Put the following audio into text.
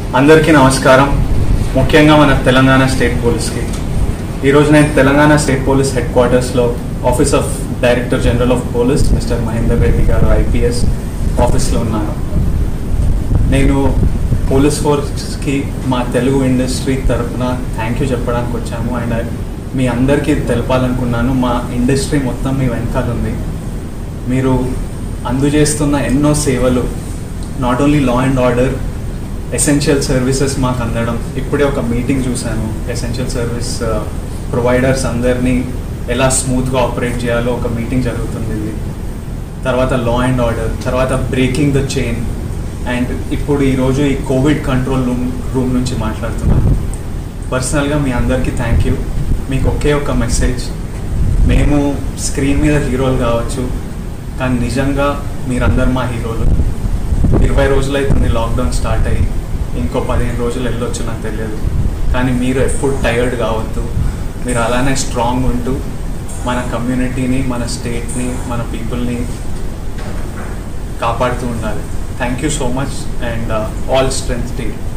అందరికీ నమస్కారం ముఖ్యంగా మన తెలంగాణ స్టేట్ పోలీస్కి ఈరోజు నేను తెలంగాణ స్టేట్ పోలీస్ హెడ్ క్వార్టర్స్లో office of director general of police mister Mahender Reddy garu IPS ఆఫీస్లో ఉన్నాను నేను పోలీస్ ఫోర్స్కి మా తెలుగు ఇండస్ట్రీ తరఫున థ్యాంక్ యూ చెప్పడానికి వచ్చాము అండ్ మీ అందరికీ తెలపాలనుకున్నాను మా ఇండస్ట్రీ మొత్తం మీ వెనకాల ఉంది మీరు అందజేస్తున్న ఎన్నో సేవలు not only law and order essential services మాకు అందడం ఇప్పుడే ఒక మీటింగ్ చూశాను ఎసెన్షియల్ సర్వీస్ ప్రొవైడర్స్ అందరినీ ఎలా స్మూత్గా ఆపరేట్ చేయాలో ఒక మీటింగ్ జరుగుతుంది ఇది తర్వాత లా అండ్ ఆర్డర్ తర్వాత బ్రేకింగ్ ద చైన్ అండ్ ఇప్పుడు ఈరోజు ఈ కోవిడ్ కంట్రోల్ రూమ్ రూమ్ నుంచి మాట్లాడుతున్నాను పర్సనల్గా మీ అందరికీ థ్యాంక్ యూ మీకు ఒకే ఒక మెసేజ్ మేము స్క్రీన్ మీద హీరోలు కావచ్చు కానీ నిజంగా మీరందరు మా హీరోలు ఇరవై రోజులు అవుతుంది లాక్డౌన్ స్టార్ట్ అయ్యి ఇంకో పదిహేను రోజులు వెళ్ళొచ్చు నాకు తెలియదు కానీ మీరు ఎప్పుడు టైర్డ్ కావద్దు మీరు అలానే స్ట్రాంగ్ ఉంటూ మన కమ్యూనిటీని మన స్టేట్ని మన పీపుల్ని కాపాడుతూ ఉండాలి thank you so much and all strength team